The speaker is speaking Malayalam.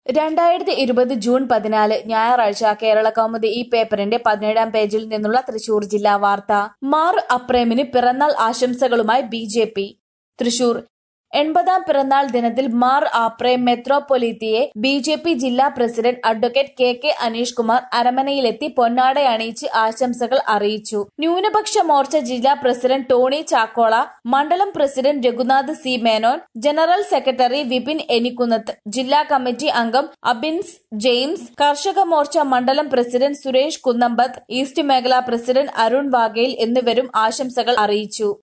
രണ്ടായിരത്തി ഇരുപത് ജൂൺ പതിനാല് ഞായറാഴ്ച കേരള കൗമുദി ഈ പേപ്പറിന്റെ പതിനേഴാം പേജിൽ നിന്നുള്ള തൃശൂർ ജില്ലാ വാർത്ത മാർ അപ്രേമിന് പിറന്നാൾ ആശംസകളുമായി ബി ജെ പി തൃശൂർ എൺപതാം പിറന്നാൾ ദിനത്തിൽ മാർ ആപ്രേം മെത്രോപൊലിത്തിയെ ബി ജെ പി ജില്ലാ president advocate K K Aneesh Kumar അരമനയിലെത്തി പൊന്നാടയണിയിച്ച് ആശംസകൾ അറിയിച്ചു ന്യൂനപക്ഷ മോർച്ച ജില്ലാ പ്രസിഡന്റ് ടോണി ചാക്കോള മണ്ഡലം president Raghunath C Menon general secretary Vipin എനിക്കുന്നത്ത് ജില്ലാ കമ്മിറ്റി അംഗം അബിൻസ് ജെയിംസ് കർഷക മോർച്ച മണ്ഡലം പ്രസിഡന്റ് സുരേഷ് കുന്നമ്പത്ത് ഈസ്റ്റ് മേഖലാ പ്രസിഡന്റ് അരുൺ വാഗേൽ എന്നിവരും ആശംസകൾ അറിയിച്ചു